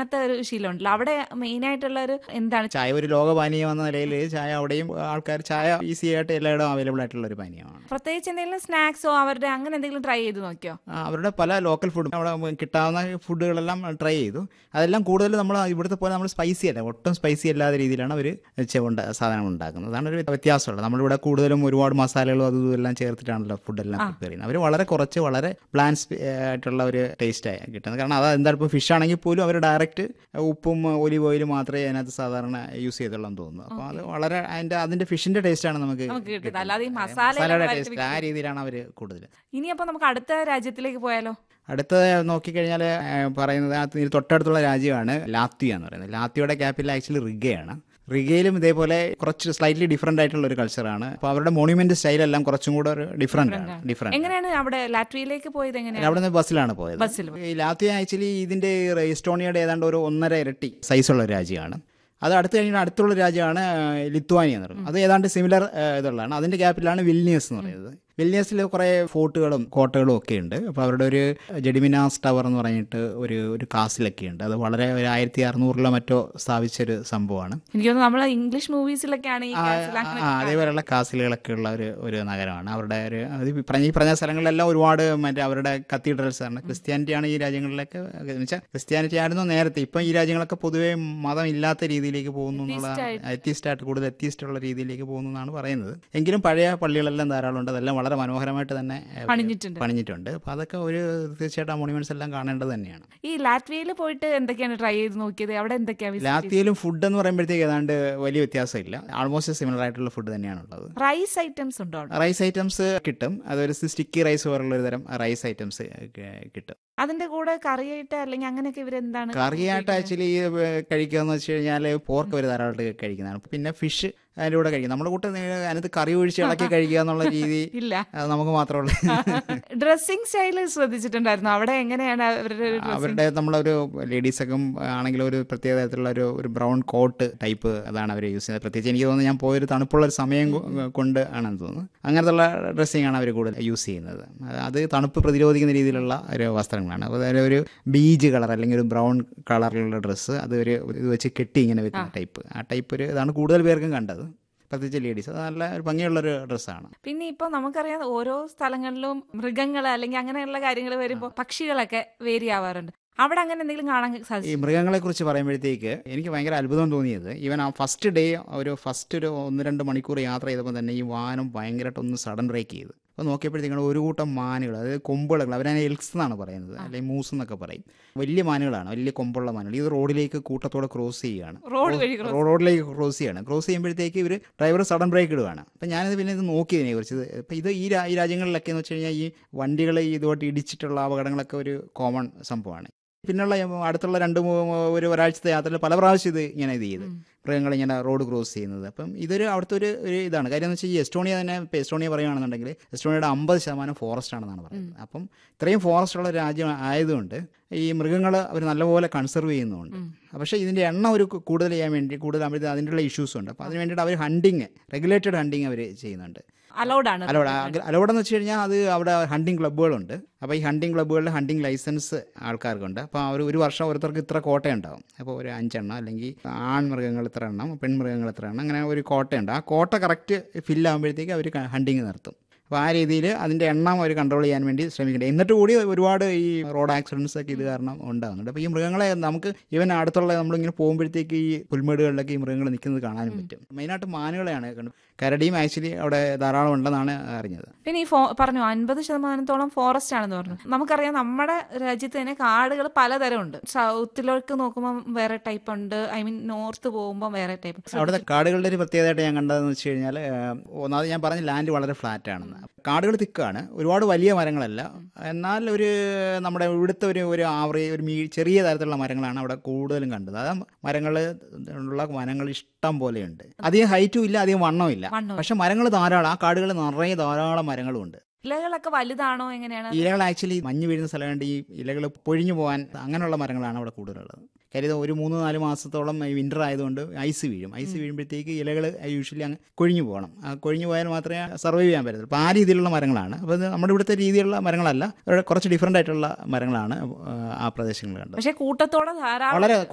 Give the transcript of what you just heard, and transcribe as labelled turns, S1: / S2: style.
S1: അങ്ങനത്തെ ഒരു ശീലം ഉണ്ടല്ലോ അവിടെ മെയിൻ ആയിട്ടുള്ള ഒരു എന്താണ്
S2: ചായ ഒരു ലോകപാനീയം എന്ന നിലയിൽ ചായ അവിടെയും ആൾക്കാർ ചായ ഈസി ആയിട്ട് എല്ലായിടവും അവൈലബിൾ ആയിട്ടുള്ള ഒരു പാനീയമാണ്
S1: പ്രത്യേകിച്ച് എന്തെങ്കിലും സ്നാക്സോ അവരുടെ അങ്ങനെ എന്തെങ്കിലും ട്രൈ ചെയ്ത് നോക്കിയോ
S2: ആ, അവരുടെ പല ലോക്കൽ ഫുഡും അവിടെ കിട്ടാവുന്ന ഫുഡുകളെല്ലാം ട്രൈ ചെയ്തു അതെല്ലാം കൂടുതൽ നമ്മൾ ഇവിടുത്തെ പോലെ നമ്മൾ സ്പൈസി അല്ല ഒട്ടും സ്പൈസി അല്ലാത്ത രീതിയിലാണ് അവർ ചെവുണ്ട സാധനങ്ങൾ ഉണ്ടാക്കുന്നത് അതാണ് ഒരു വ്യത്യാസമുള്ളത് നമ്മളിവിടെ കൂടുതലും ഒരുപാട് മസാലകളും അതും ഇതും എല്ലാം ചേർത്തിട്ടാണല്ലോ ഫുഡെല്ലാം പ്രിപ്പയർ ചെയ്യുന്നത് അവർ വളരെ കുറച്ച് വളരെ പ്ലാൻസ് ആയിട്ടുള്ള ഒരു ടേസ്റ്റ് കിട്ടുന്നത് കാരണം അത് എന്താ ഇപ്പോൾ ഫിഷ് ആണെങ്കിൽ പോലും അവർ ഡയറക്റ്റ് ഉപ്പും ഒലിവ് ഓയിലും മാത്രമേ അതിനകത്ത് സാധാരണ യൂസ് ചെയ്തുള്ളൂ തോന്നുന്നു അപ്പോൾ അത് വളരെ അതിൻ്റെ അതിൻ്റെ ഫിഷിൻ്റെ ടേസ്റ്റാണ് നമുക്ക്
S1: നമുക്ക് കിട്ടുന്നത്
S2: കിട്ടുന്നത്.
S1: അല്ലാതെ ഈ
S2: അതെ,
S1: മസാല
S2: മസാലയുടെ ടേസ്റ്റ് ആ രീതിയിലാണ് അവർ കൂടുതൽ
S1: ഇനി അപ്പൊ നമുക്ക് അടുത്ത രാജ്യത്തിലേക്ക് പോയാലോ
S2: അടുത്ത നോക്കിക്കഴിഞ്ഞാൽ പറയുന്നത് അതിന് ഇതിന് തൊട്ടടുത്തുള്ള രാജ്യമാണ് ലാത്വിയ എന്ന് പറയുന്നത് ലാത്വിയയുടെ ക്യാപിറ്റൽ ആക്ച്വലി റിഗയാണ് റിഗയിലും ഇതേപോലെ കുറച്ച് സ്ലൈറ്റ്ലി ഡിഫറെൻ്റ് ആയിട്ടുള്ള ഒരു കൾച്ചറാണ് അപ്പോൾ അവരുടെ മോണ്യുമെന്റ് സ്റ്റൈലെല്ലാം കുറച്ചും കൂടെ ഒരു ഡിഫറെൻ്റ് ആണ് ഡിഫറെൻ്റ്
S1: എങ്ങനെയാണ് അവിടെ ലാറ്റ്വിയയിലേക്ക് പോയത് എങ്ങനെയാണ്
S2: അവിടെ നിന്ന് ബസ്സിലാണ് പോയത്
S1: ബസ്സിൽ
S2: ഈ ലാത്വിയ ആക്ച്വലി ഇതിന്റെ എസ്റ്റോണിയയുടെ ഏതാണ്ട് ഒരു ഒന്നര ഇരട്ടി സൈസുള്ള ഒരു രാജ്യമാണ് അത് അടുത്ത് കഴിഞ്ഞാൽ അടുത്തുള്ള രാജ്യമാണ് ലിത്വാനിയ എന്ന് പറയുന്നത് അത് ഏതാണ്ട് സിമിലർ ഇതുള്ളതാണ് അതിന്റെ ക്യാപിറ്റലാണ് വിൽനിയസ് എന്ന് പറയുന്നത് വിൽനിയസിൽ കുറേ ഫോർട്ടുകളും കോട്ടകളും ഒക്കെ ഉണ്ട് അപ്പോൾ അവരുടെ ഒരു ജെഡിമിനാസ് ടവർ എന്ന് പറഞ്ഞിട്ട് ഒരു ഒരു കാസിലൊക്കെ ഉണ്ട് അത് വളരെ ഒരു ആയിരത്തി അറുന്നൂറിലോ മറ്റോ സ്ഥാപിച്ചൊരു സംഭവമാണ്
S1: എനിക്ക് തോന്നുന്നു നമ്മളെ ഇംഗ്ലീഷ് മൂവീസിലൊക്കെയാണ് ഈ
S2: ആ,
S1: castle അങ്ങനെ
S2: ആ, അതേപോലെയുള്ള കാസിലുകളൊക്കെ ഉള്ള ഒരു ഒരു നഗരമാണ് അവരുടെ ഒരു അത് ഈ പറഞ്ഞ ഈ പറഞ്ഞ സ്ഥലങ്ങളിലെല്ലാം ഒരുപാട് മറ്റേ അവരുടെ കത്തീഡ്രൽസ് ആണ് ക്രിസ്ത്യാനിറ്റിയാണ് ഈ രാജ്യങ്ങളിലൊക്കെ എന്ന് വെച്ചാൽ ക്രിസ്ത്യാനിറ്റി ആയിരുന്നു നേരത്തെ ഇപ്പം ഈ രാജ്യങ്ങളൊക്കെ പൊതുവേ മതം ഇല്ലാത്ത രീതിയിലേക്ക് പോകുന്നു എന്നുള്ള എത്തിയിസ്റ്റ് ആയിട്ട് കൂടുതൽ എത്തിയിസ്റ്റ് ഉള്ള രീതിയിലേക്ക് പോകുന്നു എന്നാണ് പറയുന്നത് എങ്കിലും പഴയ പള്ളികളെല്ലാം ധാരാളം ഉണ്ട് അതെല്ലാം വളരെ മനോഹരമായിട്ട് തന്നെ ഏ,
S1: പണിഞ്ഞിട്ടുണ്ട്
S2: പണിഞ്ഞിട്ടുണ്ട് അപ്പോൾ അതൊക്കെ ഒരു തീർച്ചയായിട്ടും ആ മോണിമെന്റ്സ് എല്ലാം കാണേണ്ടത് തന്നെയാണ്
S1: ഈ ലാറ്റ്വിയയിൽ പോയിട്ട് എന്തൊക്കെയാണ് ട്രൈ ചെയ്ത് നോക്കിയത് അവിടെ എന്തൊക്കെയാ
S2: ലാത്തിയിലും ഫുഡ് എന്ന് പറയുമ്പോഴത്തേക്ക് ഏതാണ്ട് വലിയ വ്യത്യാസമില്ല ആൾമോസ്റ്റ് സിമിലർ ആയിട്ടുള്ള ഫുഡ് തന്നെയാണുള്ളത്
S1: റൈസ് ഐറ്റംസ് ഉണ്ടോ അവിടെ
S2: റൈസ് ഐറ്റംസ് കിട്ടും അതൊരു സ്റ്റിക്കി റൈസ് പോലുള്ള ഒരു തരം റൈസ് ഐറ്റംസ് കിട്ടും
S1: അതിന്റെ കൂടെ കറിയായിട്ട് അല്ലെങ്കിൽ അങ്ങനെയൊക്കെ ഇവരെന്താണ്
S2: കറിയായിട്ട് ആക്ച്വലി കഴിക്കുക എന്ന് വെച്ച് കഴിഞ്ഞാൽ പോർക്ക് ഒരു ധാരാളമായിട്ട് കഴിക്കുന്നതാണ് പിന്നെ ഫിഷ് അതിൻ്റെ കൂടെ കഴിക്കും നമ്മുടെ കൂട്ടം അതിനകത്ത് കറി ഒഴിച്ച് ഇളക്കി കഴിക്കുക എന്നുള്ള രീതി
S1: ഇല്ല
S2: അത് നമുക്ക് മാത്രമേ ഉള്ളൂ
S1: ഡ്രസ്സിംഗ് സ്റ്റൈൽ ശ്രദ്ധിച്ചിട്ടുണ്ടായിരുന്നു അവിടെ എങ്ങനെയാണ് അവരുടെ ഒരു dressing?
S2: അവരുടെ നമ്മളൊരു ലേഡീസൊക്കെ ആണെങ്കിൽ ഒരു പ്രത്യേക തരത്തിലുള്ള ഒരു ഒരു ബ്രൗൺ കോട്ട് ടൈപ്പ് അതാണ് അവർ യൂസ് ചെയ്യുന്നത് പ്രത്യേകിച്ച് എനിക്ക് തോന്നുന്നു ഞാൻ പോയൊരു തണുപ്പുള്ള ഒരു സമയം കൊ- കൊണ്ട് ആണെന്ന് തോന്നുന്നു അങ്ങനത്തുള്ള ഡ്രസ്സിംഗ് ആണ് അവർ കൂടുതൽ യൂസ് ചെയ്യുന്നത് അത് തണുപ്പ് പ്രതിരോധിക്കുന്ന രീതിയിലുള്ള ഒരു വസ്ത്രങ്ങളാണ് അപ്പോൾ അതായത് ഒരു ബീജ് കളർ അല്ലെങ്കിൽ ഒരു ബ്രൗൺ കളറിലുള്ള ഡ്രസ്സ് അത് ഒരു ഇത് വെച്ച് കെട്ടി ഇങ്ങനെ വെക്കുന്ന ടൈപ്പ് ആ ടൈപ്പ് ഒരു ഇതാണ് കൂടുതൽ പേർക്കും കണ്ടത് പ്രത്യേകിച്ച് ലേഡീസ് അത് നല്ല ഒരു ഭംഗിയുള്ളൊരു ഡ്രസ്സാണ്
S1: പിന്നെ ഇപ്പൊ നമുക്കറിയാം ഓരോ സ്ഥലങ്ങളിലും മൃഗങ്ങൾ അല്ലെങ്കിൽ അങ്ങനെയുള്ള കാര്യങ്ങൾ വരുമ്പോൾ പക്ഷികളൊക്കെ വേരി ആവാറുണ്ട് അവിടെ അങ്ങനെ എന്തെങ്കിലും കാണാൻ
S2: ഈ
S1: സാധിച്ചു
S2: മൃഗങ്ങളെ കുറിച്ച് പറയുമ്പോഴത്തേക്ക് എനിക്ക് ഭയങ്കര അത്ഭുതം തോന്നിയത് ഈവൻ ആ ഫസ്റ്റ് ഡേ ഒരു ഫസ്റ്റ് ഒരു ഒന്ന് രണ്ട് മണിക്കൂർ യാത്ര ചെയ്തപ്പോൾ തന്നെ ഈ വാനം ഭയങ്കരമായിട്ട് ഒന്ന് സഡൻ ബ്രേക്ക് ചെയ്തു അപ്പോൾ നോക്കിയപ്പോഴത്തേക്കാണ് ഒരു കൂട്ടം മാനുകൾ അതായത് കൊമ്പുകൾ അവരതിനെ എൽക്സ് എന്നാണ് പറയുന്നത് അല്ലെങ്കിൽ മൂസ് എന്നൊക്കെ പറയും വലിയ മാനുകളാണ് വലിയ കൊമ്പുള്ള മാനുകൾ ഇത് റോഡിലേക്ക് കൂട്ടത്തോടെ ക്രോസ് ചെയ്യുകയാണ്
S1: റോഡ് വഴി cross-
S2: റോഡിലേക്ക് ക്രോസ് ചെയ്യാണ് ക്രോസ് ചെയ്യുമ്പോഴത്തേക്ക് ഇവർ ഡ്രൈവർ സഡൻ ബ്രേക്ക് ഇടുവാണ് അപ്പം ഞാനിത് പിന്നെ ഇത് നോക്കി ഇതിനെ കുറിച്ച് ഇപ്പം ഇത് ഈ രാ- ഈ രാജ്യങ്ങളിലൊക്കെ എന്ന് വെച്ച് കഴിഞ്ഞാൽ ഈ വണ്ടികൾ ഇതുമായിട്ട് ഇടിച്ചിട്ടുള്ള അപകടങ്ങളൊക്കെ ഒരു കോമൺ സംഭവമാണ് പിന്നുള്ള അടുത്തുള്ള രണ്ട് മൂ- ഒരു ഒരാഴ്ചത്തെ യാത്രയിൽ പല പ്രാവശ്യം ഇത് ഇങ്ങനെ ഇത് ചെയ്ത് മൃഗങ്ങൾ ഇങ്ങനെ റോഡ് ക്രോസ് ചെയ്യുന്നത് അപ്പം ഇതൊരു അവിടുത്തെ ഒരു ഒരു ഇതാണ് കാര്യം എന്ന് വെച്ചാൽ ഈ എസ്റ്റോണിയ തന്നെ ഇപ്പം എസ്റ്റോണിയ പറയുകയാണെന്നുണ്ടെങ്കിൽ എസ്റ്റോണിയയുടെ അമ്പത് ശതമാനം ഫോറസ്റ്റ് ആണെന്നാണ് പറയുന്നത് അപ്പം ഇത്രയും ഫോറസ്റ്റ് ഉള്ള രാജ്യം ആയതുകൊണ്ട് ഈ മൃഗങ്ങൾ അവർ നല്ലപോലെ കൺസർവ് ചെയ്യുന്നുണ്ട് പക്ഷേ ഇതിൻ്റെ എണ്ണം ഒരു കു- കൂടുതൽ ചെയ്യാൻ വേണ്ടി കൂടുതൽ അവർ അതിൻ്റെ ഇഷ്യൂസ് ഉണ്ട് അപ്പോൾ അതിന് വേണ്ടിയിട്ട് അവർ ഹണ്ടിങ് റെഗുലേറ്റഡ് ഹണ്ടിങ് അവർ ചെയ്യുന്നുണ്ട്
S1: അലൗഡ് ആണ്
S2: അലോഡ് അലോഡ് എന്ന് വെച്ച് കഴിഞ്ഞാൽ അത് അവിടെ ഹണ്ടിങ് ക്ലബ്ബുകളുണ്ട് അപ്പോൾ ഈ ഹണ്ടിങ് ക്ലബ്ബുകളിൽ ഹണ്ടിങ് ലൈസൻസ് ആൾക്കാർക്കുണ്ട് അപ്പോൾ അവർ ഒരു വർഷം ഓരോരുത്തർക്ക് ഇത്ര കോട്ടയുണ്ടാവും അപ്പോൾ ഒരു അഞ്ചെണ്ണം അല്ലെങ്കിൽ ആൺമൃഗങ്ങൾ ഇത്ര എണ്ണം പെൺമൃഗങ്ങൾ ഇത്ര എണ്ണം അങ്ങനെ ഒരു കോട്ടയുണ്ട് ആ കോട്ട കറക്റ്റ് ഫില്ലാകുമ്പോഴത്തേക്ക് അവർ ഹണ്ടിങ് നിർത്തും അപ്പോൾ ആ രീതിയിൽ അതിൻ്റെ എണ്ണം അവർ കൺട്രോൾ ചെയ്യാൻ വേണ്ടി ശ്രമിക്കുന്നുണ്ട് എന്നിട്ട് കൂടി ഒരുപാട് ഈ റോഡ് ആക്സിഡൻസ് ഒക്കെ ഇത് കാരണം ഉണ്ടാകുന്നുണ്ട് അപ്പോൾ ഈ മൃഗങ്ങളെ നമുക്ക് ഇവൻ അടുത്തുള്ള നമ്മളിങ്ങനെ പോകുമ്പോഴത്തേക്ക് ഈ പുൽമേടുകളിലൊക്കെ ഈ മൃഗങ്ങൾ നിൽക്കുന്നത് കാണാനും പറ്റും മെയിനായിട്ട് മാനുകളെയാണ് കണ്ടു കരടിയും ആക്ച്വലി അവിടെ ധാരാളം ഉണ്ടെന്നാണ് അറിഞ്ഞത്
S1: പിന്നെ ഈ ഫോ പറഞ്ഞു അൻപത് ശതമാനത്തോളം ഫോറസ്റ്റ് ആണെന്ന് പറഞ്ഞു നമുക്കറിയാം നമ്മുടെ രാജ്യത്ത് തന്നെ കാടുകൾ പലതരം ഉണ്ട് സൗത്തിലേക്ക് നോക്കുമ്പോൾ വേറെ ടൈപ്പ് ഉണ്ട് ഐ മീൻ നോർത്ത് പോകുമ്പോൾ വേറെ ടൈപ്പ്
S2: അവിടുത്തെ കാടുകളുടെ ഒരു പ്രത്യേകതയായിട്ട് ഞാൻ കണ്ടതെന്ന് വെച്ച് കഴിഞ്ഞാൽ ഒന്നാമത് ഞാൻ പറഞ്ഞ ലാൻഡ് വളരെ ഫ്ലാറ്റ് ആണെന്ന് കാടുകൾ തിക്കാണ് ഒരുപാട് വലിയ മരങ്ങളല്ല എന്നാൽ ഒരു നമ്മുടെ ഇവിടുത്തെ ഒരു ഒരു ആവറേജ് ഒരു മീ ചെറിയ തരത്തിലുള്ള മരങ്ങളാണ് അവിടെ കൂടുതലും കണ്ടത് അത് മരങ്ങൾ ഉള്ള മരങ്ങൾ ഇഷ്ടം പോലെയുണ്ട് അധികം ഹൈറ്റും ഇല്ല അധികം വണ്ണവും ഇല്ല
S1: വണ്ണവും.
S2: പക്ഷെ മരങ്ങൾ ധാരാളം ആ കാടുകൾ നിറയെ ധാരാളം മരങ്ങളും ഉണ്ട്
S1: ഇലകളൊക്കെ വലുതാണോ എങ്ങനെയാണ്
S2: ഇലകൾ ആക്ച്വലി മഞ്ഞ് വീഴുന്ന സ്ഥലമുണ്ട് ഈ ഇലകൾ പൊഴിഞ്ഞു പോകാൻ അങ്ങനെയുള്ള മരങ്ങളാണ് അവിടെ കൂടുതലുള്ളത് കാര്യം ഇത് ഒരു മൂന്ന് നാല് മാസത്തോളം വിൻ്റർ ആയതുകൊണ്ട് ഐസ് വീഴും ഐസ് വീഴുമ്പോഴത്തേക്ക് ഇലകൾ യൂഷ്വലി അങ്ങ് കൊഴിഞ്ഞു പോകണം ആ കൊഴിഞ്ഞു പോയാൽ മാത്രമേ സർവൈവ് ചെയ്യാൻ പറ്റത്തുള്ളൂ അപ്പോൾ ആ രീതിയിലുള്ള മരങ്ങളാണ് അപ്പോൾ ഇത് നമ്മുടെ ഇവിടുത്തെ രീതിയിലുള്ള മരങ്ങളല്ല ഇവിടെ കുറച്ച് ഡിഫറെൻ്റ് ആയിട്ടുള്ള മരങ്ങളാണ് ആ പ്രദേശങ്ങളിൽ കണ്ടത്
S1: പക്ഷെ കൂട്ടത്തോടെ ധാരാളം
S2: വളരെ